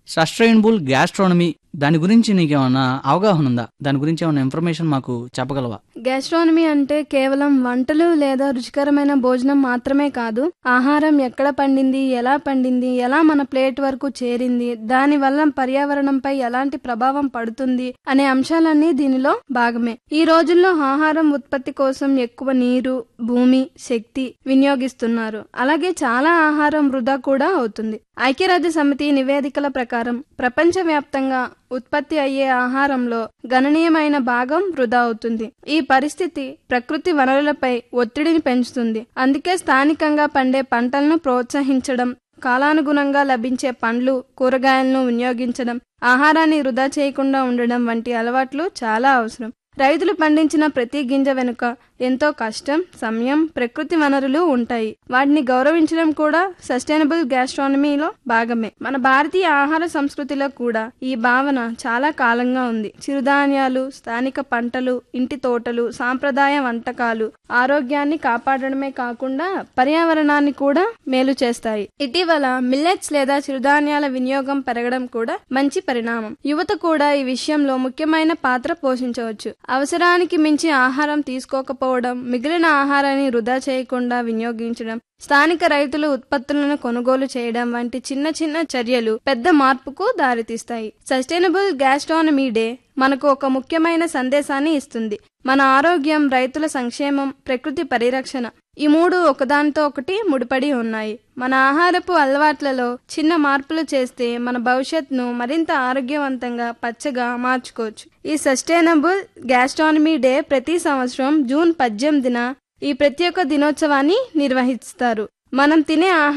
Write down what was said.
sustainable gastronomy దాని గురించి నీకేమన్నా అవగాహన ఉందా దాని గురించి ఏమన్నా ఇన్ఫర్మేషన్ మాకు చెప్పగలవా గ్యాస్ట్రానమీ అంటే కేవలం వంటలు లేదా రుచికరమైన భోజనం మాత్రమే కాదు ఆహారం ఎక్కడ పండింది ఎలా పండింది ఎలా మన ప్లేట్ వరకు చేరింది దాని వల్ల పర్యావరణంపై ఎలాంటి ప్రభావం పడుతుంది అనే అంశాలన్నీ దీనిలో భాగమే ఈ రోజుల్లో ఆహారం ఉత్పత్తి కోసం ఎక్కువ నీరు భూమి శక్తి వినియోగిస్తున్నారు అలాగే చాలా ఆహారం వృధా కూడా అవుతుంది ఐక్యరాజ్య సమితి నివేదికల ప్రకారం ప్రపంచవ్యాప్తంగా ఉత్పత్తి అయ్యే ఆహారంలో గణనీయమైన భాగం వృధా అవుతుంది ఈ పరిస్థితి ప్రకృతి వనరులపై ఒత్తిడిని పెంచుతుంది అందుకే స్థానికంగా పండే పంటలను ప్రోత్సహించడం కాలానుగుణంగా లభించే పండ్లు కూరగాయలను వినియోగించడం ఆహారాన్ని వృధా చేయకుండా ఉండడం వంటి అలవాట్లు చాలా అవసరం రైతులు పండించిన ప్రతి గింజ వెనుక ఎంతో కష్టం సమయం ప్రకృతి వనరులు ఉంటాయి వాటిని గౌరవించడం కూడా సస్టైనబుల్ గ్యాస్ట్రానమీలో భాగమే మన భారతీయ ఆహార సంస్కృతిలో కూడా ఈ భావన చాలా కాలంగా ఉంది చిరుధాన్యాలు స్థానిక పంటలు ఇంటి తోటలు సాంప్రదాయ వంటకాలు ఆరోగ్యాన్ని కాపాడడమే కాకుండా పర్యావరణాన్ని కూడా మేలు చేస్తాయి ఇటీవల మిల్లెట్స్ లేదా చిరుధాన్యాల వినియోగం పెరగడం కూడా మంచి పరిణామం యువత కూడా ఈ విషయంలో ముఖ్యమైన పాత్ర పోషించవచ్చు అవసరానికి మించి ఆహారం తీసుకోకపోవడం మిగిలిన ఆహారాన్ని వృధా చేయకుండా వినియోగించడం స్థానిక రైతులు ఉత్పత్తులను కొనుగోలు చేయడం వంటి చిన్న చిన్న చర్యలు పెద్ద మార్పుకు దారితీస్తాయి సస్టైనబుల్ గ్యాస్ట్రానమీ డే మనకు ఒక ముఖ్యమైన సందేశాన్ని ఇస్తుంది మన ఆరోగ్యం రైతుల సంక్షేమం ప్రకృతి పరిరక్షణ ఈ మూడు ఒకదానితో ఒకటి ముడిపడి ఉన్నాయి మన ఆహారపు అలవాట్లలో చిన్న మార్పులు చేస్తే మన భవిష్యత్తును మరింత ఆరోగ్యవంతంగా పచ్చగా మార్చుకోవచ్చు ఈ సస్టైనబుల్ గ్యాస్ట్రానమీ డే ప్రతి సంవత్సరం జూన్ పద్దెనిమిదిన ఈ ప్రత్యేక దినోత్సవాన్ని నిర్వహిస్తారు మనం తినే ఆహారం